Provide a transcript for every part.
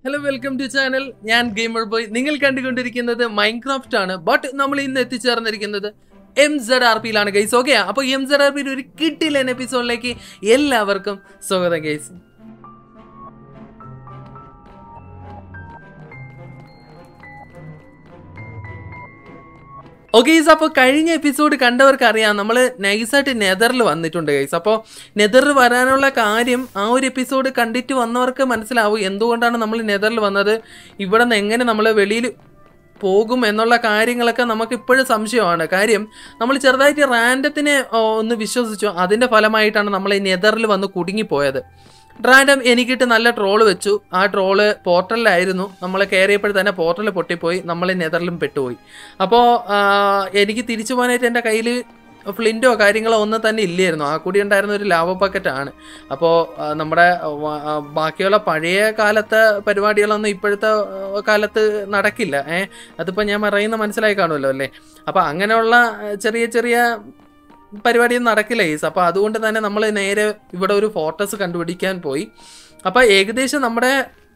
Hello welcome to channel ഞാൻ gamer boy നിങ്ങൾ കണ്ടുകൊണ്ടിരിക്കുന്നത് മൈൻക്രാഫ്റ്റ് ആണ് ബട്ട് നമ്മൾ ഇന്ന് എത്തിച്ചേർന്നിരിക്കുന്നത് എം സെഡ് ആർ പിയിലാണ് ഗൈസ് ഓക്കെ അപ്പോൾ എം സെഡ് ആർ പിയിൽ ഒരു കിട്ടില്ല എപ്പിസോഡിലേക്ക് എല്ലാവർക്കും സ്വാഗതം ഗൈസ് ഓക്കെ ഗൈസ് അപ്പോൾ കഴിഞ്ഞ എപ്പിസോഡ് കണ്ടവർക്ക് അറിയാം നമ്മൾ നൈസായിട്ട് നെതറിൽ വന്നിട്ടുണ്ട് ഗൈസ് അപ്പോൾ നെതറിൽ വരാനുള്ള കാര്യം ആ ഒരു എപ്പിസോഡ് കണ്ടിട്ട് വന്നവർക്ക് മനസ്സിലാവും എന്തുകൊണ്ടാണ് നമ്മൾ നെതറിൽ വന്നത് ഇവിടെ നിന്ന് എങ്ങനെ നമ്മൾ വെളിയിൽ പോകും എന്നുള്ള കാര്യങ്ങളൊക്കെ നമുക്ക് ഇപ്പോഴും സംശയമാണ് കാര്യം നമ്മൾ ചെറുതായിട്ട് റാൻഡത്തിനെ ഓ, ഒന്ന് വിശ്വസിച്ചു അതിൻ്റെ ഫലമായിട്ടാണ് നമ്മൾ ഈ നെതറിൽ വന്ന് കുടുങ്ങിപ്പോയത് റാൻഡം എനിക്കിട്ട് നല്ല ട്രോള് വെച്ചു ആ ട്രോള് പോർട്ടലിലായിരുന്നു നമ്മൾ കയറിയപ്പോൾ തന്നെ പോർട്ടൽ പൊട്ടിപ്പോയി നമ്മൾ നെതറിലും പെട്ടുപോയി അപ്പോൾ എനിക്ക് തിരിച്ചു പോകാനായിട്ട് എൻ്റെ കയ്യിൽ ഫ്ലിൻറ്റോ കാര്യങ്ങളോ ഒന്നും തന്നെ ഇല്ലായിരുന്നു ആ കൂടി ഉണ്ടായിരുന്ന ഒരു ലാവ പക്കറ്റാണ് അപ്പോൾ നമ്മുടെ വ- ആ, ബാക്കിയുള്ള പഴയ കാലത്തെ പരിപാടികളൊന്നും ഇപ്പോഴത്തെ ആ, കാലത്ത് നടക്കില്ല ഏ അതിപ്പോൾ ഞാൻ പറയുന്ന മനസ്സിലായി കാണുമല്ലോ അല്ലേ അപ്പോൾ അങ്ങനെയുള്ള ആ, ചെറിയ ചെറിയ പരിപാടിയൊന്നും നടക്കില്ല ഈസ് അപ്പോൾ അതുകൊണ്ട് തന്നെ നമ്മൾ നേരെ ഇവിടെ ഒരു ഫോർട്ടസ് കണ്ടുപിടിക്കാൻ പോയി അപ്പോൾ ഏകദേശം നമ്മുടെ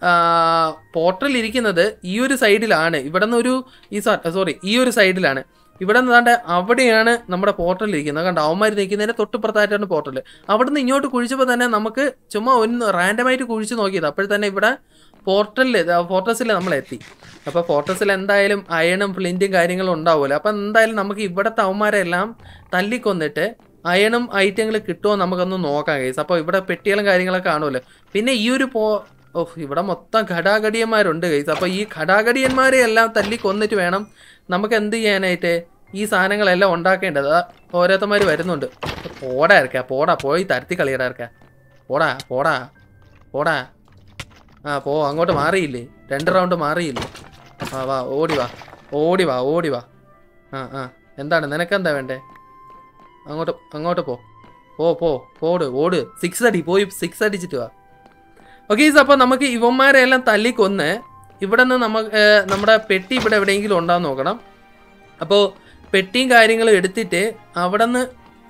പോർട്ടൽ ഇരിക്കുന്നത് ഈ ഒരു സൈഡിലാണ് ഇവിടെ നിന്ന് ഒരു ഈ സോറി ഈ ഒരു സൈഡിലാണ് ഇവിടെ നിന്നാണ്ട് അവിടെയാണ് നമ്മുടെ പോർട്ടൽ ഇരിക്കുന്നത് കണ്ടോ അവന്മാർ നിൽക്കുന്നതിന് തൊട്ടുപുറത്തായിട്ടാണ് പോർട്ടൽ അവിടെ നിന്ന് ഇങ്ങോട്ട് കുഴിച്ചപ്പോൾ തന്നെ നമുക്ക് ചുമ്മാ ഒന്ന് റാൻഡമായിട്ട് കുഴിച്ച് നോക്കിയത് അപ്പോൾ തന്നെ ഇവിടെ പോർട്ടലിൽ ഫോർട്ടസിൽ നമ്മൾ എത്തി അപ്പോൾ ഫോർട്ടസിൽ എന്തായാലും അയണും ഫ്ലിൻറ്റും കാര്യങ്ങളും ഉണ്ടാവുമല്ലോ അപ്പം എന്തായാലും നമുക്ക് ഇവിടുത്തെ അവന്മാരെല്ലാം തല്ലിക്കൊന്നിട്ട് അയണും ഐറ്റങ്ങൾ കിട്ടുമോ നമുക്കൊന്ന് നോക്കാം കേസ് അപ്പോൾ ഇവിടെ പെട്ടികളും കാര്യങ്ങളൊക്കെ കാണുമല്ലോ പിന്നെ ഈ ഒരു പോ ഓഹ് ഇവിടെ മൊത്തം ഘടാഘടിയന്മാരുണ്ട് കേസ് അപ്പോൾ ഈ ഘടാഘടിയന്മാരെ എല്ലാം തല്ലി കൊന്നിട്ട് വേണം നമുക്ക് എന്ത് ചെയ്യാനായിട്ട് ഈ സാധനങ്ങളെല്ലാം ഉണ്ടാക്കേണ്ടത് ആ ഓരോരുത്തന്മാർ വരുന്നുണ്ട് പോടാ ഇറക്കാ പോടാ പോയി തരത്തി കളിയടാ ഇറക്കാ പോടാ പോടാ പോടാ ആ പോ അങ്ങോട്ട് മാറിയില്ലേ രണ്ട് റൗണ്ട് മാറിയില്ലേ ആ വാ ഓടി വാ ഓടി വാ ഓടി വാ ആ ആ എന്താണ് നിനക്കെന്താ വേണ്ടേ അങ്ങോട്ട് അങ്ങോട്ട് പോ പോ പോ പോട് ഓട് സിക്സ് അടി പോയി സിക്സ് അടിച്ചിട്ട് വാ ഓക്കെ അപ്പോൾ നമുക്ക് ഇവന്മാരെ എല്ലാം തല്ലിക്കൊന്ന് ഇവിടെ നിന്ന് നമുക്ക് നമ്മുടെ പെട്ടി ഇവിടെ എവിടെയെങ്കിലും ഉണ്ടാന്ന് നോക്കണം അപ്പോൾ പെട്ടിയും കാര്യങ്ങളും എടുത്തിട്ട് അവിടെ നിന്ന്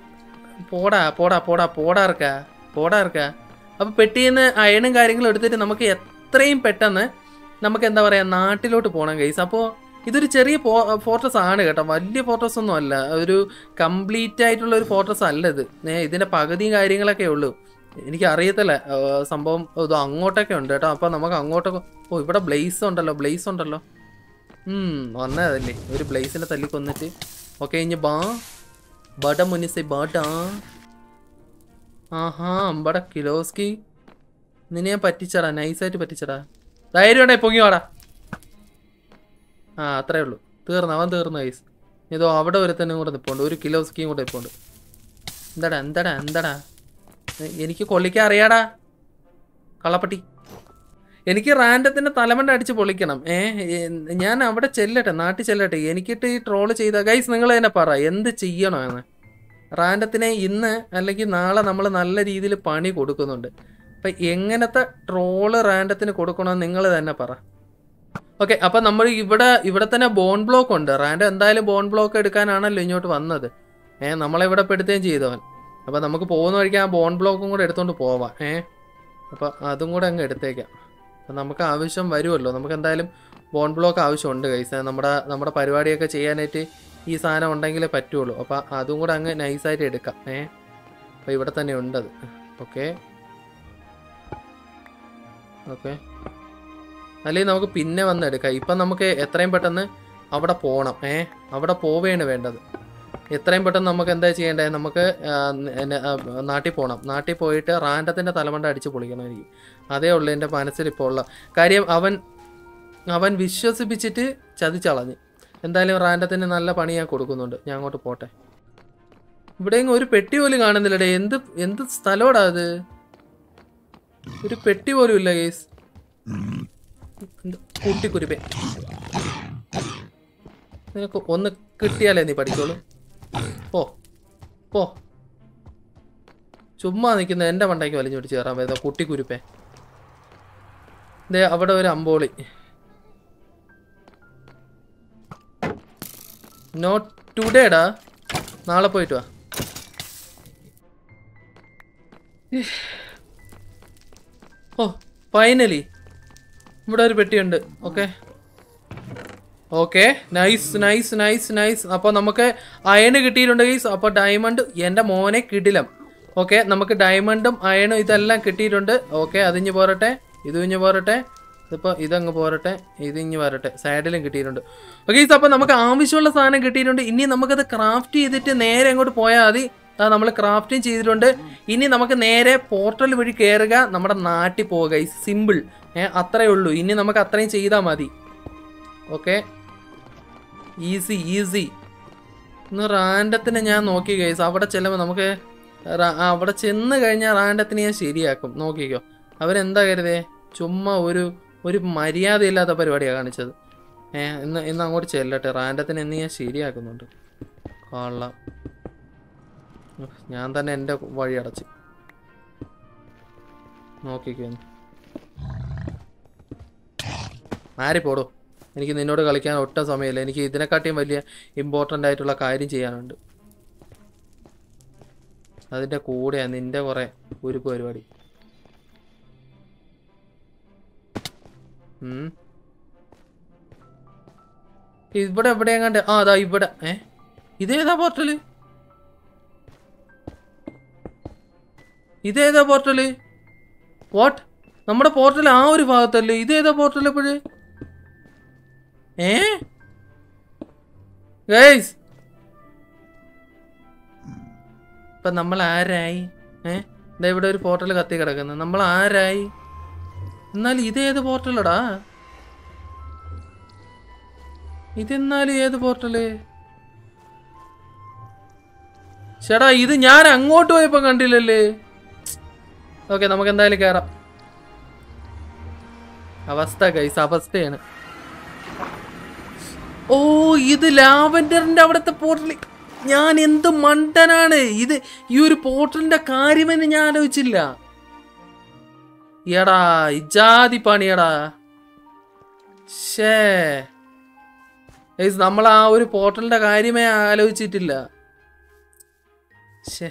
പോടാ പോടാ പോടാ പോടാർക്ക പോടാർക്ക അപ്പോൾ പെട്ടിയിൽ നിന്ന് അയണും കാര്യങ്ങളും എടുത്തിട്ട് നമുക്ക് എത്രയും പെട്ടെന്ന് നമുക്ക് എന്താ പറയുക നാട്ടിലോട്ട് പോകണം കൈസ് അപ്പോൾ ഇതൊരു ചെറിയ ഫോർട്രസ് ആണ് കേട്ടോ വലിയ ഫോർട്രസ് ഒന്നും അല്ല ഒരു കംപ്ലീറ്റ് ആയിട്ടുള്ള ഒരു ഫോർട്രസ് അല്ല ഇത് ഏ, ഇതിന്റെ പകുതിയും കാര്യങ്ങളൊക്കെ ഉള്ളൂ എനിക്ക് അറിയത്തില്ല ആ, സംഭവം ഇത് അങ്ങോട്ടൊക്കെ ഉണ്ട് കേട്ടോ അപ്പോൾ നമുക്ക് അങ്ങോട്ടൊക്കെ ഓ ഇവിടെ ബ്ലേസ് ഉണ്ടല്ലോ ബ്ലേസ് ഉണ്ടല്ലോ ഉം വന്നതല്ലേ ഒരു ബ്ലേസിനെ തല്ലി കൊന്നിട്ട് ഓക്കെ ഇനി ബാ ബട മുനിസെ ബാട്ടാ ആഹാ അമ്പട കിലോസ്കി നിന്നെ ഞാൻ പറ്റിച്ചടാ നൈസായിട്ട് പറ്റിച്ചടാ ധൈര്യം ഉണ്ടേ പൊങ്ങി വാടാ ആ അത്രേ ഉള്ളൂ തീർന്നു അവൻ തീർന്നു ഗൈസ് ഇതോ അവിടെ ഒരുത്തനും കൂടെ നിൽപ്പുണ്ട് ഒരു കിലോ സ്കീം കൂടെ നിൽപ്പുണ്ട് എന്താടാ എന്താടാ എന്താടാ എ- എനിക്ക് കൊള്ളിക്കാൻ അറിയാടാ കള്ളപ്പട്ടി എനിക്ക് റാൻഡത്തിന്റെ തലമണ്ട അടിച്ച് പൊളിക്കണം ഏ എ- ഞാൻ അവിടെ ചെല്ലട്ടെ നാട്ടിൽ ചെല്ലട്ടെ എനിക്കിട്ട് ഈ ട്രോള് ചെയ്ത ഗൈസ് നിങ്ങൾ തന്നെ പറ എന്ത് ചെയ്യണോ എന്ന് റാൻഡത്തിനെ ഇന്ന് അല്ലെങ്കിൽ നാളെ നമ്മൾ നല്ല രീതിയിൽ പണി കൊടുക്കുന്നുണ്ട് അപ്പം എങ്ങനത്തെ ട്രോള് റാൻഡത്തിന് കൊടുക്കണമെന്ന് നിങ്ങൾ തന്നെ പറ ഓക്കെ അപ്പം നമ്മൾ ഇവിടെ ഇവിടെ തന്നെ ബോൺ ബ്ലോക്ക് ഉണ്ട് റാൻഡ് എന്തായാലും ബോൺ ബ്ലോക്ക് എടുക്കാനാണല്ലോ ഇങ്ങോട്ട് വന്നത് ഏ നമ്മളെ ഇവിടെ പെടുത്തുകയും ചെയ്തവൻ അപ്പം നമുക്ക് പോകുന്ന വഴിക്ക് ആ ബോൺ ബ്ലോക്കും കൂടെ എടുത്തുകൊണ്ട് പോവാം ഏ അപ്പം അതും കൂടെ അങ്ങ് എടുത്തേക്കാം അപ്പം നമുക്ക് ആവശ്യം വരുമല്ലോ നമുക്ക് എന്തായാലും ബോൺ ബ്ലോക്ക് ആവശ്യമുണ്ട് കൈസ് നമ്മുടെ നമ്മുടെ പരിപാടിയൊക്കെ ചെയ്യാനായിട്ട് ഈ സാധനം ഉണ്ടെങ്കിലേ പറ്റുള്ളൂ അപ്പം അതും കൂടെ അങ്ങ് നൈസായിട്ട് എടുക്കാം ഏ അപ്പം ഇവിടെ തന്നെ ഉണ്ടത് ഓക്കെ ഓക്കെ അല്ലെങ്കിൽ നമുക്ക് പിന്നെ വന്ന് എടുക്കാം ഇപ്പം നമുക്ക് എത്രയും പെട്ടെന്ന് അവിടെ പോകണം ഏ അവിടെ പോവുകയാണ് വേണ്ടത് എത്രയും പെട്ടെന്ന് നമുക്ക് എന്താ ചെയ്യേണ്ടത് നമുക്ക് ആ, ന- ആ, നാട്ടിൽ പോകണം നാട്ടിൽ പോയിട്ട് റാൻഡത്തിൻ്റെ തലമണ്ട അടിച്ച് പൊളിക്കണം എനിക്ക് അതേ ഉള്ളൂ എൻ്റെ മനസ്സിൽ ഇപ്പോൾ ഉള്ള കാര്യം അവൻ അവൻ വിശ്വസിപ്പിച്ചിട്ട് ചതിച്ചളഞ്ഞ് എന്തായാലും റാൻഡത്തിന് നല്ല പണി ഞാൻ കൊടുക്കുന്നുണ്ട് ഞാൻ അങ്ങോട്ട് പോട്ടെ ഇവിടെയെങ്കിലും ഒരു പെട്ടി പോലും കാണുന്നില്ലടേ എന്ത് എന്ത് സ്ഥലമാടാ അത് ഒരു പെട്ടി പോലും ഇല്ല കേസ് കൂട്ടിക്കുരുപ്പേ നിനക്ക് ഒന്ന് കിട്ടിയാലേ നീ പഠിച്ചോളൂ പോ പോ ചുമ്മാ നിൽക്കുന്ന എൻ്റെ മണ്ടയ്ക്ക് വലിഞ്ഞു പിടിച്ച് കയറാൻ പറ്റുന്ന കുട്ടിക്കുരുപ്പേ ദേ അവിടെ ഒരു അമ്പോളി നോട്ട് ടുഡേടാ നാളെ പോയിട്ട് വാ ഓ ഫൈനലി ഇവിടെ ഒരു പെട്ടിയുണ്ട് okay okay nice nice nice nice അപ്പോൾ നമുക്ക് അയണ് കിട്ടിയിട്ടുണ്ട് ഗൈസ് അപ്പോൾ ഡയമണ്ട് എൻ്റെ മോനെ കിടിലം ഓക്കെ നമുക്ക് ഡയമണ്ടും അയണും ഇതെല്ലാം കിട്ടിയിട്ടുണ്ട് ഓക്കെ അതിഞ്ഞ് പോരട്ടെ ഇത് ഇഞ്ഞ് പോരട്ടെ ഇതിപ്പോൾ ഇതങ്ങ് പോരട്ടെ ഇത് ഇഞ്ഞ് വരട്ടെ സൈഡിലും കിട്ടിയിട്ടുണ്ട് ഓക്കെ ഗൈസ് അപ്പോൾ നമുക്ക് ആവശ്യമുള്ള സാധനം കിട്ടിയിട്ടുണ്ട് ഇനി നമുക്കത് ക്രാഫ്റ്റ് ചെയ്തിട്ട് നേരെ അങ്ങോട്ട് പോയാൽ മതി നമ്മൾ ക്രാഫ്റ്റിംഗ് ചെയ്തിട്ടുണ്ട് ഇനി നമുക്ക് നേരെ പോർട്ടൽ വഴി കയറുക നമ്മുടെ നാട്ടിൽ പോവുക ഗൈസ് സിമ്പിൾ ഏഹ് അത്രേ ഉള്ളൂ ഇനി നമുക്ക് അത്രയും ചെയ്താൽ മതി ഓക്കെ ഈസി ഈസി ഇന്ന് റാൻഡത്തിന് ഞാൻ നോക്കി ഗൈസ് അവിടെ ചെല്ലുമ്പോൾ നമുക്ക് റ- അവിടെ ചെന്ന് കഴിഞ്ഞാൽ റാൻഡത്തിന് ഞാൻ ശരിയാക്കും നോക്കിക്കോ അവരെന്താ കരുതേ ചുമ്മാ ഒരു ഒരു മര്യാദയില്ലാത്ത പരിപാടിയാണ് കാണിച്ചത് ഏ ഇന്ന് ഇന്ന് അങ്ങോട്ട് ചെല്ലട്ടെ റാൻഡത്തിന് ഇന്ന് ഞാൻ ശരിയാക്കുന്നുണ്ട് കൊള്ളാം ഉഫ്, ഞാൻ തന്നെ എൻ്റെ വഴി അടച്ചു നോക്കിക്കോ ഒന്ന്. മാറി പോടോ എനിക്ക് നിന്നോട് കളിക്കാൻ ഒട്ടും സമയമില്ല എനിക്ക് ഇതിനെക്കാട്ടിയും വലിയ ഇമ്പോർട്ടൻ്റ് ആയിട്ടുള്ള കാര്യം ചെയ്യാനുണ്ട് അതിൻ്റെ കൂടെയാണ് നിന്റെ കുറേ ഉരുപ്പ് പരിപാടി ഉം. ഇവിടെ എവിടെയെങ്ങാണ്ട് ആ അതാ ഇവിടെ ഏ ഇതേതാ പോർട്ടല് ഇതേതാ പോർട്ടല് വാട്ട് നമ്മുടെ പോർട്ടൽ ആ ഒരു ഭാഗത്തല്ലേ ഇതേതാ പോർട്ടൽ എപ്പോഴ് ഏ ഗൈസ് ഇപ്പൊ നമ്മൾ ആരായി ഏ ദാ ഇവിടെ ഒരു പോർട്ടൽ കത്തി കിടക്കുന്നു നമ്മൾ ആരായി എന്നാൽ ഇതേത് പോർട്ടലടാ ഇതെന്നാലും ഏത് പോർട്ടല് ചേടാ ഇത് ഞാൻ അങ്ങോട്ട് പോയപ്പോ കണ്ടില്ലല്ലേ ഓക്കെ നമുക്ക് എന്തായാലും കയറാം അവസ്ഥ ഗൈസ് അവസ്ഥയാണ് ഓ ഇത് ലാവൻഡറിന്റെ അവിടുത്തെ പോർട്ടൽ ഞാൻ എന്ത് മണ്ടനാണ് ഇത് ഈ ഒരു പോർട്ടലിന്റെ കാര്യമെന്ന് ഞാൻ ആലോചിച്ചില്ല എടാ ഇജാതി പണിയടാ ഷേ ഗൈസ് നമ്മൾ ആ ഒരു പോർട്ടലിന്റെ കാര്യമേ ആലോചിച്ചിട്ടില്ല ഷേ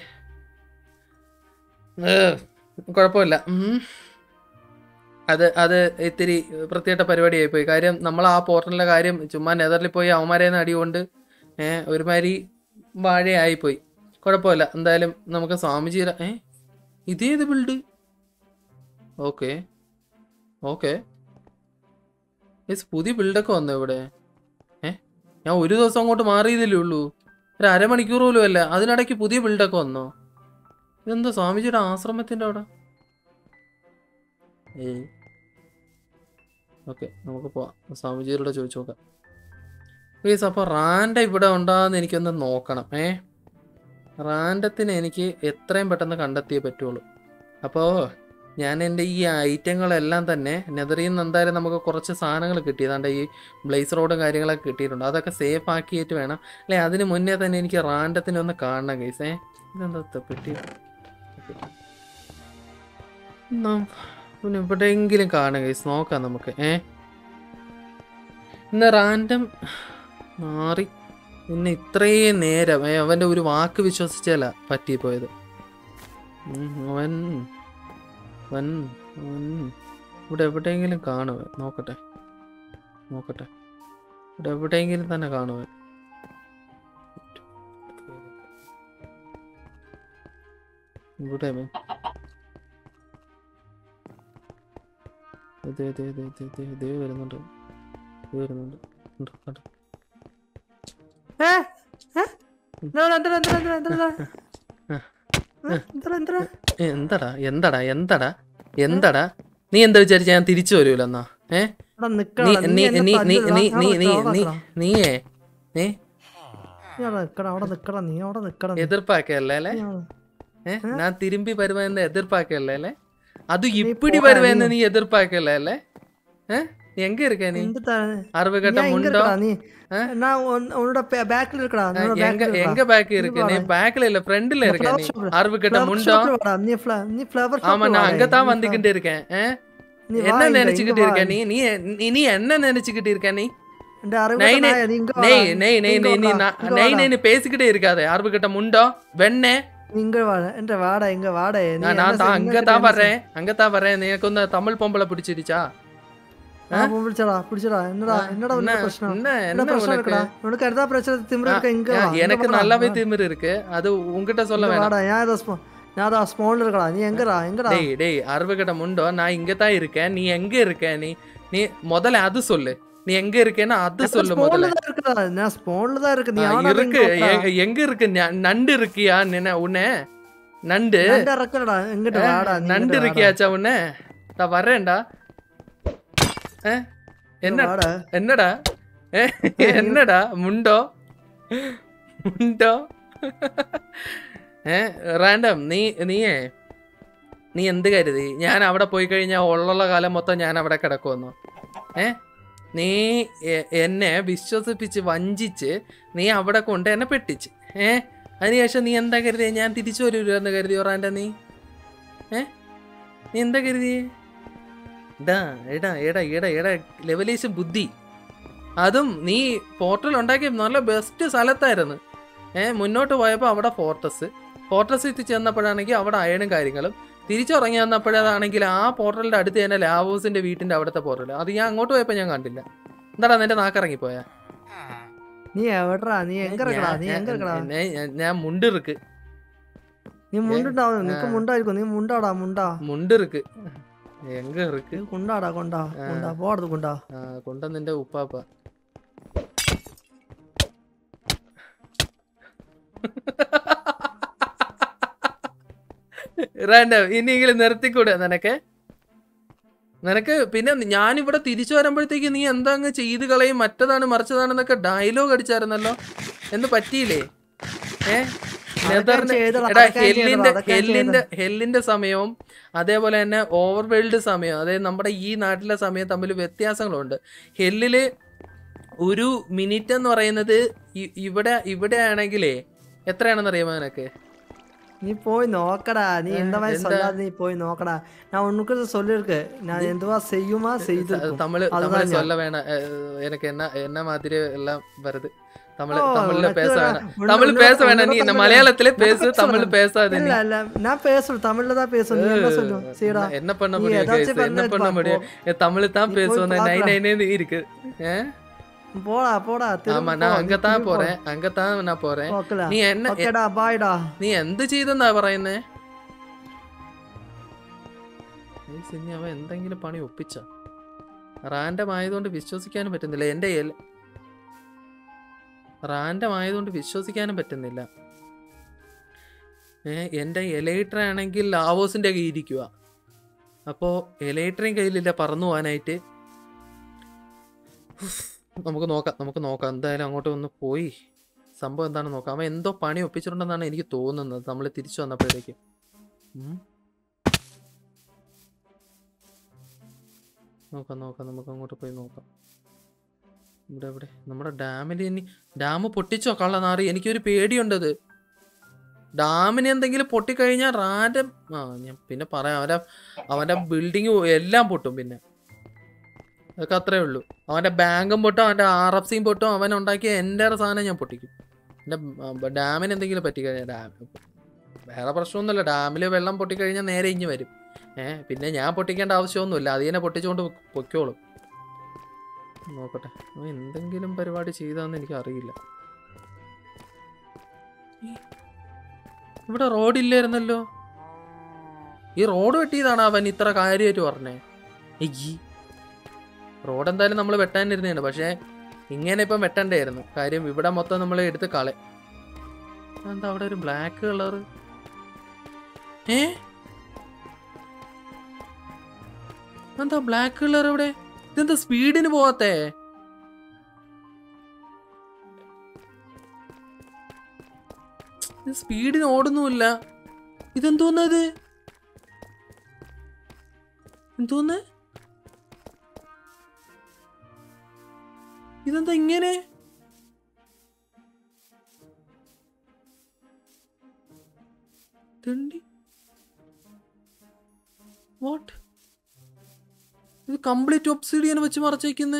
കുഴപ്പമില്ല ഉം. അത് അത് ഇത്തിരി വൃത്തികെട്ട പരിപാടിയായി പോയി കാര്യം നമ്മൾ ആ പോർട്ടലിന്റെ കാര്യം ചുമ്മാ നെതറിൽ പോയി അവന്മാരെ അടികൊണ്ട് ഏഹ് ഒരുമാതിരി വാഴയായിപ്പോയി കുഴപ്പമില്ല എന്തായാലും നമുക്ക് സ്വാമിജിയുടെ ഏ ഇതേത് ബിൽഡ് ഓക്കെ ഓക്കെ പുതിയ ബിൽഡൊക്കെ വന്നു ഇവിടെ ഏ ഞാൻ ഒരു ദിവസം അങ്ങോട്ട് മാറിയതല്ലേ ഉള്ളൂ ഒരു അരമണിക്കൂർ പോലും അല്ല അതിനിടയ്ക്ക് പുതിയ ബിൽഡൊക്കെ വന്നോ ഇതെന്താ സ്വാമിജിയുടെ ആശ്രമത്തിന്റെ അവിടെ ഏയ് ഓക്കെ നമുക്ക് പോവാം സ്വാമിജിയോട് ചോദിച്ചു നോക്കാം പ്ലീസ് അപ്പോൾ റാൻഡ ഇവിടെ ഉണ്ടാകുന്ന എനിക്കൊന്ന് നോക്കണം ഏ റാൻഡത്തിന് എനിക്ക് എത്രയും പെട്ടെന്ന് കണ്ടെത്തിയേ പറ്റുള്ളൂ അപ്പോൾ ഞാൻ എൻ്റെ ഈ ഐറ്റങ്ങളെല്ലാം തന്നെ നെതറിൽ നിന്ന് എന്തായാലും നമുക്ക് കുറച്ച് സാധനങ്ങൾ കിട്ടി ഏതാണ്ട് ഈ ബ്ലേസ് റോഡും കാര്യങ്ങളൊക്കെ കിട്ടിയിട്ടുണ്ട് അതൊക്കെ സേഫ് ആക്കിയിട്ട് വേണം അല്ലെ അതിന് മുന്നേ തന്നെ എനിക്ക് റാൻഡത്തിനെ ഒന്ന് കാണണം കേസ് ഏ ഇതെന്താ ത- പെട്ടി നം- പിന്നെ എവിടെയെങ്കിലും കാണാം കേസ് നോക്കാം നമുക്ക് ഏ ഇന്ന് റാൻഡം മാറി പിന്നെ ഇത്രയും നേരം ഏ, അവന്റെ ഒരു വാക്ക് വിശ്വസിച്ചല്ല പറ്റിപ്പോയത് ഉം, അവൻ അവൻ അവൻ ഇവിടെ എവിടെയെങ്കിലും കാണുവൻ നോക്കട്ടെ നോക്കട്ടെ ഇവിടെ എവിടെയെങ്കിലും തന്നെ കാണുവൻ ഇവിടെ അവൻ. ഇതേ ഇതേ ഇതേ ഇതേ ഇതേ ഇതേ വരുന്നുണ്ട് ഇത് വരുന്നുണ്ട് ഉണ്ട്, കണ്ടോ? ഏ? ഏ? എന്താ, എന്താ, എന്താ, എന്താ, എന്താ, എന്താ? ഏ? എന്താ, എന്താ? ഏ, എന്തടാ എന്തടാ എന്തടാ എന്തടാ നീ എന്താ വിചാരിച്ച ഞാൻ തിരിച്ചു വരൂലെന്നാ ഏ അവിടെ നീ നിക്കണം, നീ എന്നെ നീ നീ തല്ലുക. നീ ഞാൻ നീ നീ അവിടെ നീ നിക്കണം. നീയേ ഏ നീ അവിടെ നിക്കണം, അവിടെ നിക്കണം, നീ അവിടെ നിക്കണം, നീ. എതിർപ്പാക്കല്ലേ അല്ലേ നീ അവിടെ- ഏ ഞാൻ തിരുമ്പി വരുമെന്ന് എതിർപ്പാക്കല്ലേ അല്ലേ അത് ഇപ്പിടി പോടാ, വരുമെന്ന് നീ എതിർപ്പാക്കല്ലേ അല്ലേ ഏ நீ எங்க இருக்க நீ എന്ത് ത- அறுவை நீ கட்ட எங்க முண்டோ இருக்கடா நீ ஆ? நான் உன்- உன்னோட பே- பேக்ல இருக்கடா உன்னோட எங்க பேக்ல எங்க இருக்கடா. பேக் இருக்கு நீ பாரு. பேக்ல இல்ல ஃப்ரண்ட்ல இந்த இருக்க flower நீ shopல. அறுவை கட்ட Flower முண்டோ shopல வாடா, நீ fla- நீ flower ஆமா shopல நான் வாடா, அங்கதான் நீ வந்துகிட்டு இருக்கேன் ஆ? நீ வா என்ன இங்க, நினைச்சுக்கிட்டு இங்க இருக்க வா. நீ நீ நீ- நீ என்ன நினைச்சுக்கிட்டு இருக்க நீ இந்த அறுவை நெய் கட்ட நெய் நாயா, நீ இங்க நெய் வாடா. நெய் நெய் இங்க நெய் நீ வாடா, நான் இங்க நெய் வாடா. நெய்னு பேசிக்கிட்டே இருக்காத அறுவை கட்ட முண்டோ வெண்ணே நீ இங்க வாடா என்ற வாடா இங்க வாடா நீ நான் என்ன நான் தான் செய்- அங்க என்ன தான் செய்- வர்றேன் அங்க தான் வர்றேன் எனக்கு வந்து தமிழ் பொம்பளை பிடிச்சிருச்சா ആ പോ പിടിച്ചടാ പിടിച്ചടാ എന്നടാ എന്നടാ ഉന്ന என்ன பிரச்சனை என்ன என்ன என்ன பிரச்சனை உனக்கு இருக்குடா உனக்கு எதா பிரச்சனை திமிரு இருக்க இங்க ஆ, வா இங்க எனக்கு வாடா. நல்லாவே திமிரு இருக்கு அது உங்ககிட்ட சொல்ல இங்க வேணாம் வாடா ஏன் ஏதோ ஸ்மோ நான் அதான் ஸ்மோன்ல இருக்கடா நீ எங்கடா எங்கடா டேய் டேய் அறுவகிட்ட முண்டோ நான் இங்க தான் இருக்கேன் நீ எங்க இருக்க நீ நீ முதல்ல அது சொல்லு நீ எங்க இருக்கேன்னு அது சொல்லு ஸ்மோன்ல முதல்ல தான் இருக்குடா நான் ஸ்மோன்ல தான் இருக்கு நீ ஆ, ஆனா இருக்கு எங்க- எங்க இருக்கு ந- நண்டு இருக்கியா நினை உன்ன நண்டு நண்டா இருக்கடா எங்கிட்ட வாடா நீ நண்டு இங்கிட்டு வாடா. இருக்கியாச்சா உன்ன நான் வர்றேன்டா ஆ, என்ன வாடா என்னடா ഏ, എന്നടാ മുണ്ടോ മുണ്ടോ ഏ റാൻഡം നീ നീയേ നീ എന്ത് കരുതി ഞാൻ അവിടെ പോയി കഴിഞ്ഞാൽ ഉള്ള കാലം മൊത്തം ഞാൻ അവിടെ കിടക്കുമെന്നോ ഏ നീ എ- എന്നെ വിശ്വസിപ്പിച്ച് വഞ്ചിച്ച് നീ അവിടെ കൊണ്ട് എന്നെ പെട്ടിച്ച് ഏ അതിനുശേഷം നീ എന്താ കരുതിയ ഞാൻ തിരിച്ചു വരൂലെന്ന് കരുതിയോ റാൻഡ നീ ഏ നീ എന്താ കരുതിയേ ഇടാ എടാ എടാ എടാ എടാ ലെവലേശം ബുദ്ധി അതും നീ പോർട്ടൽ ഉണ്ടാക്കിയ നല്ല ബെസ്റ്റ് സ്ഥലത്തായിരുന്നു ഏ മുന്നോട്ട് പോയപ്പോൾ അവിടെ ഫോർട്ടസ് ഫോർട്ടസ് എത്തി ചെന്നപ്പോഴാണെങ്കിൽ അവിടെ അയണും കാര്യങ്ങളും തിരിച്ചിറങ്ങി വന്നപ്പോഴാണെങ്കിൽ ആ പോർട്ടലിന്റെ അടുത്ത് തന്നെ ലാവോസിന്റെ വീട്ടിന്റെ അവിടുത്തെ പോർട്ടൽ അത് ഞാൻ അങ്ങോട്ട് പോയപ്പോൾ ഞാൻ കണ്ടില്ല എന്താടാ നിന്റെ നാക്കിറങ്ങി പോയാ நீ எவட்றா நீ எங்க இருக்கடா நீ எங்க இருக்கடா ഞാൻ മുണ്ടിருக்கு நீ முண்டுடா நிக்க முண்டா இருக்கும் நீ முண்டாடா முண்டா മുണ്ടിருக்கு എങ്ക ഇருக்கு நீ குண்டாடா கொண்டா குண்டா போடுறது குண்டா ആ കൊണ്ട നിന്റെ ഉപ്പാപ്പ റാൻഡം ഇനിയെങ്കിലും നിർത്തിക്കൂടെ നിനക്ക് നിനക്ക് പിന്നെ ഞാനിവിടെ തിരിച്ചു വരുമ്പോഴത്തേക്ക് നീ എന്താ അങ്ങ് ചെയ്ത് കളയും മറ്റതാണ് മറിച്ചതാണെന്നൊക്കെ ഡയലോഗ് അടിച്ചായിരുന്നല്ലോ എന്ന് പറ്റിയില്ലേ ഏ നെതറിന്റെ ചെയ്തതാ, എടാ അതൊക്കെ ചെയ്തതാ, ഹെല്ലിന്റെ അതൊക്കെ ഹെല്ലിന്റെ ഹെല്ലിന്റെ സമയവും അതേപോലെ തന്നെ ഓവർവേൾഡ് സമയം അതായത് നമ്മുടെ ഈ നാട്ടിലെ സമയം തമ്മിൽ വ്യത്യാസങ്ങളുണ്ട് ഹെല്ലില് ഒരു മിനിറ്റ് എന്ന് പറയുന്നത് ഇ- ഇവിടെ ഇവിടെ ആണെങ്കിലേ എത്രയാണെന്ന് അറിയാമോ നിനക്ക് நீ போய் நோக்கடா நீ இந்த மாதிரி சொல்லாத நீ போய் நோக்கடா நான் உனக்கு சொல்லிருக்கேன் நான் எதுவா செய்யுமா செய்து തമിഴ് அதுதான் തമിഴ് ഞാൻ. சொல்ல வேணாம் அஹ், எனக்கு என்ன என்ன மாதிரி எல்லாம் வருது தமிழ் ஓ, தமிழ்ல உனக்கு பேச வேணா- வேணாம் உன்ன- தமிழ் உன்னோட- பேச வேணாம் நீ உன்னோட இந்த தமிழ் மலையாளத்திலே நான் பேசு பேச தமிழ் வேணாம். பேசாத நீ இல்ல இல்ல நான் பேசுறேன் தமிழ்ல தான் பேசுவேன் நீ என்ன சொல்லும் சரிடா என்ன பண்ண நீ முடியும் ஏதாச்சும் guys? என்ன பண்ணு, பண்ண பா, முடியும் என் தமிழ் தான் நீ போய் பேசுவேன் நை பாக்குறா. நைனே இருக்கு அஹ்? போடா போடா ஆமா திரும்ப நான் போ, அங்கதான் திரும்ப போ. போறேன் அங்கதான் நான் போறேன் ஓகேடா നീ എന്നെ ஓகேடா பாய்டா നീ എന്ത് ചെയ്തെന്നാ പറയുന്നേ നീ സിനി അവൻ എന്തെങ്കിലും പണി ഒപ്പിച്ച റാൻഡം ആയതുകൊണ്ട് വിശ്വസിക്കാനും പറ്റുന്നില്ല എൻ്റെ എല റാൻഡം ആയതുകൊണ്ട് വിശ്വസിക്കാനും പറ്റുന്നില്ല ഏ എൻ്റെ എലൈറ്റർ ആണെങ്കിൽ ലാവോസിൻ്റെ കയ്യിൽ ഇരിക്കുക അപ്പോൾ എലൈറ്ററേയും കയ്യിലില്ല പറന്നു പോകാനായിട്ട് നമുക്ക് നോക്കാം നമുക്ക് നോക്കാം എന്തായാലും അങ്ങോട്ട് ഒന്ന് പോയി സംഭവം എന്താണെന്ന് നോക്കാം അവൻ എന്തോ പണി ഒപ്പിച്ചിട്ടുണ്ടെന്നാണ് എനിക്ക് തോന്നുന്നത് നമ്മൾ തിരിച്ചു വന്നപ്പോഴത്തേക്ക് ഉം. നോക്കാം നോക്കാം നമുക്ക് അങ്ങോട്ട് പോയി നോക്കാം ഇവിടെ ഇവിടെ നമ്മുടെ ഡാമിൽ ഇനി ഡാം പൊട്ടിച്ചോ കള്ളനാറി എനിക്കൊരു പേടിയുണ്ടത് ഡാമിന് എന്തെങ്കിലും പൊട്ടിക്കഴിഞ്ഞാൽ റാൻഡം ആ ഞാൻ പിന്നെ പറയാം അവൻ്റെ അവൻ്റെ ബിൽഡിങ് എല്ലാം പൊട്ടും പിന്നെ അതൊക്കെ അത്രേ ഉള്ളൂ അവൻ്റെ ബാങ്കും പൊട്ടും അവൻ്റെ ആർ എഫ് സിയും പൊട്ടും അവൻ ഉണ്ടാക്കിയ എൻ്റെ സാധനം ഞാൻ പൊട്ടിക്കും എൻ്റെ ഡാമിന് എന്തെങ്കിലും പറ്റിക്കഴിഞ്ഞാൽ ഡാം വേറെ പ്രശ്നമൊന്നുമില്ല ഡാമിൽ വെള്ളം പൊട്ടിക്കഴിഞ്ഞാൽ നേരെ ഇഞ്ഞ് വരും ഏ പിന്നെ ഞാൻ പൊട്ടിക്കേണ്ട ആവശ്യമൊന്നുമില്ല അതിനെ പൊട്ടിച്ചുകൊണ്ട് പൊയ്ക്കോളും നോക്കട്ടെ അവൻ എന്തെങ്കിലും പരിപാടി ചെയ്താന്ന് എനിക്ക് അറിയില്ല ഇവിടെ റോഡില്ലായിരുന്നല്ലോ ഈ റോഡ് വെട്ടിയതാണ് അവൻ ഇത്ര കാര്യമായിട്ട് പറഞ്ഞേ എയ്യ് റോഡ് എന്തായാലും നമ്മൾ വെട്ടാനിരുന്നതാണ് പക്ഷേ ഇങ്ങനെ ഇപ്പം വെട്ടണ്ടായിരുന്നു കാര്യം ഇവിടെ മൊത്തം നമ്മൾ എടുത്ത് കളെ എന്താ അവിടെ ഒരു ബ്ലാക്ക് കളർ ഏ എന്താ ബ്ലാക്ക് കളർ ഇവിടെ ഇതെന്താ സ്പീഡിന് പോവാത്തേ ഇത് സ്പീഡിന് ഓടുന്നുമില്ല ഇതെന്തോന്നത് എന്തോന്ന് ഇതെന്താ ഇങ്ങനെ തെണ്ടി വാട്ട് ഇത് കംപ്ലീറ്റ് ഒബ്സിഡിയൻ വെച്ച് മറച്ചേക്കുന്നേ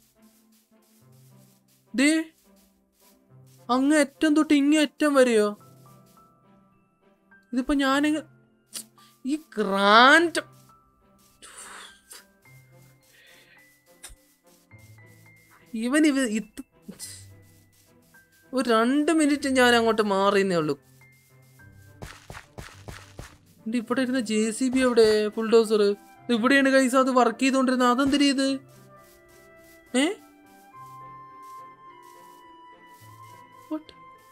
ദേ അങ്ങ് അറ്റം തൊട്ട് ഇങ്ങ അറ്റം വരെയോ ഇതിപ്പോ ഞാൻ ഈ ഗ്രാൻഡ് ഇവൻ ഇവ ഇത് ഒരു രണ്ട് മിനിറ്റ് ഞാൻ അങ്ങോട്ട് മാറിയെന്നേ ഉള്ളൂ ഇത് ഇവിടെ ഇരുന്ന ജെ സി ബി എവിടെ ബുൾഡോസർ ഇവിടെയാണ് കൈസ അത് വർക്ക് ചെയ്തോണ്ടിരുന്നത് അതെന്തിരി ഇത് ഏ What?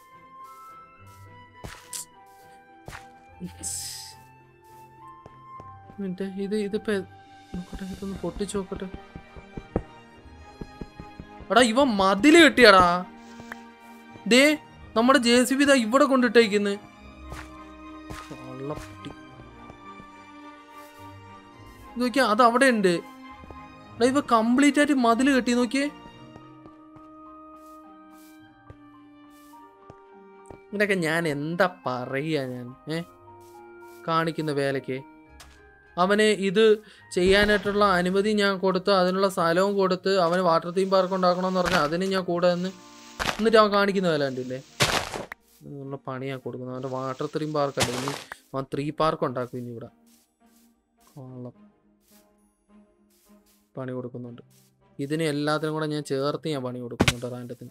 മിനിറ്റ് ഇത് ഇതിപ്പോ എ- നോക്കട്ടെ ഇതൊന്ന് പൊട്ടിച്ചു നോക്കട്ടെ എടാ ഇവ മതില് കെട്ടിയാടാ ദേ നമ്മുടെ ജെ സി ബി ഇതാ ഇവിടെ കൊണ്ടിട്ടേക്കുന്നു കള്ളപ്പൊട്ടി. നോക്കിയാ അത് അവിടെ ഉണ്ട് എടാ ഇവ കംപ്ലീറ്റ് ആയിട്ട് മതില് കെട്ടി നോക്കിയേ ഇങ്ങനെയൊക്കെ ഞാൻ എന്താ പറയുക ഞാൻ ഏ കാണിക്കുന്ന വേലയ്ക്ക് അവന് ഇത് ചെയ്യാനായിട്ടുള്ള അനുമതി ഞാൻ കൊടുത്ത് അതിനുള്ള സ്ഥലവും കൊടുത്ത് അവന് വാട്ടർ തീം പാർക്ക് ഉണ്ടാക്കണമെന്ന് പറഞ്ഞാൽ അതിന് ഞാൻ കൂടെ നിന്ന് എന്നിട്ട് അവൻ കാണിക്കുന്ന വില ഉണ്ടല്ലേ ഉള്ള പണിയാണ് കൊടുക്കുന്നത് അവൻ്റെ വാട്ടർ തീം പാർക്ക് അല്ല ഇനി അവൻ ത്രീ പാർക്ക് ഉണ്ടാക്കും ഇനി ഇവിടെ കൊള്ളാം പണി കൊടുക്കുന്നുണ്ട് ഇതിന് എല്ലാത്തിനും കൂടെ ഞാൻ ചേർത്ത് ഞാൻ പണി കൊടുക്കുന്നുണ്ട് റാൻഡത്തിന്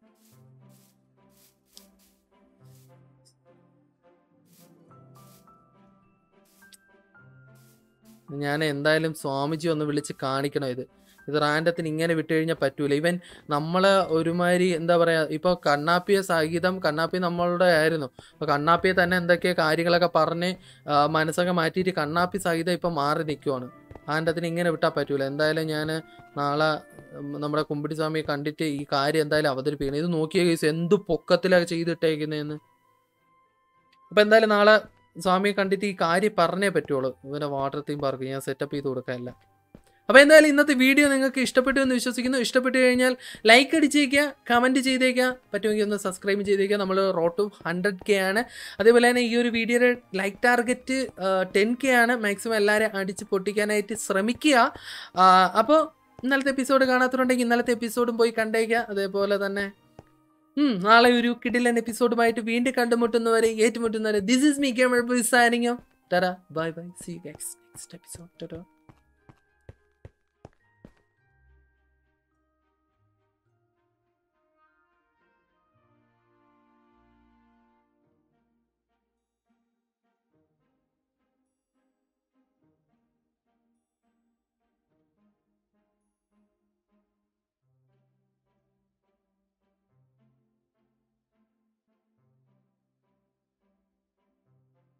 ഞാൻ എന്തായാലും സ്വാമിജി ഒന്ന് വിളിച്ച് കാണിക്കണം ഇത് ഇത് റാൻഡത്തിന് ഇങ്ങനെ വിട്ടു കഴിഞ്ഞാൽ പറ്റൂല ഇവൻ നമ്മളെ ഒരുമാതിരി എന്താ പറയാ ഇപ്പൊ കണ്ണാപ്പിയെ സഹിതം കണ്ണാപ്പി നമ്മളുടെ ആയിരുന്നു അപ്പൊ കണ്ണാപ്പിയെ തന്നെ എന്തൊക്കെ കാര്യങ്ങളൊക്കെ പറഞ്ഞ് ആ, മനസ്സൊക്കെ മാറ്റിയിട്ട് കണ്ണാപ്പി സഹിതം ഇപ്പൊ മാറി നിൽക്കുവാണ് റാൻഡത്തിന് ഇങ്ങനെ വിട്ടാൽ പറ്റൂല എന്തായാലും ഞാൻ നാളെ ഉം, നമ്മുടെ കുമ്പിടി സ്വാമിയെ കണ്ടിട്ട് ഈ കാര്യം എന്തായാലും അവതരിപ്പിക്കണം ഇത് നോക്കിയ കേസ് എന്ത് പൊക്കത്തിലാണ് ചെയ്തിട്ടേക്കുന്നതെന്ന് അപ്പൊ എന്തായാലും നാളെ സ്വാമിയെ കണ്ടിട്ട് ഈ കാര്യം പറഞ്ഞേ പറ്റുള്ളൂ ഇവന്റെ വാട്ടർ തീം പാർക്ക് ഞാൻ സെറ്റപ്പ് ചെയ്ത് കൊടുക്കാനല്ല അപ്പോൾ എന്തായാലും ഇന്നത്തെ വീഡിയോ നിങ്ങൾക്ക് ഇഷ്ടപ്പെട്ടു എന്ന് വിശ്വസിക്കുന്നു ഇഷ്ടപ്പെട്ടു കഴിഞ്ഞാൽ ലൈക്ക് അടിച്ചേക്കുക കമൻറ്റ് ചെയ്തേക്കുക പറ്റുമെങ്കിൽ ഒന്ന് സബ്സ്ക്രൈബ് ചെയ്തേക്കുക നമ്മൾ റോട്ട് ഹൺഡ്രഡ് കെ ആണ് അതേപോലെ തന്നെ ഈ ഒരു വീഡിയോയുടെ ലൈക്ക് ടാർഗറ്റ് ടെൻ കെ ആണ് മാക്സിമം എല്ലാവരും അടിച്ച് പൊട്ടിക്കാനായിട്ട് ശ്രമിക്കുക അപ്പോൾ ഇന്നലത്തെ എപ്പിസോഡ് കാണാത്തതുണ്ടെങ്കിൽ ഇന്നലത്തെ എപ്പിസോഡും പോയി കണ്ടേക്കുക അതേപോലെ തന്നെ ഉം, നാളെ ഒരു കിടിലൻ എപ്പിസോഡുമായിട്ട് വീണ്ടും കണ്ടുമുട്ടുന്നവരെ ഏറ്റുമുട്ടുന്നവരെ this is me gamer boy signing off tata bye bye see guys next episode Tata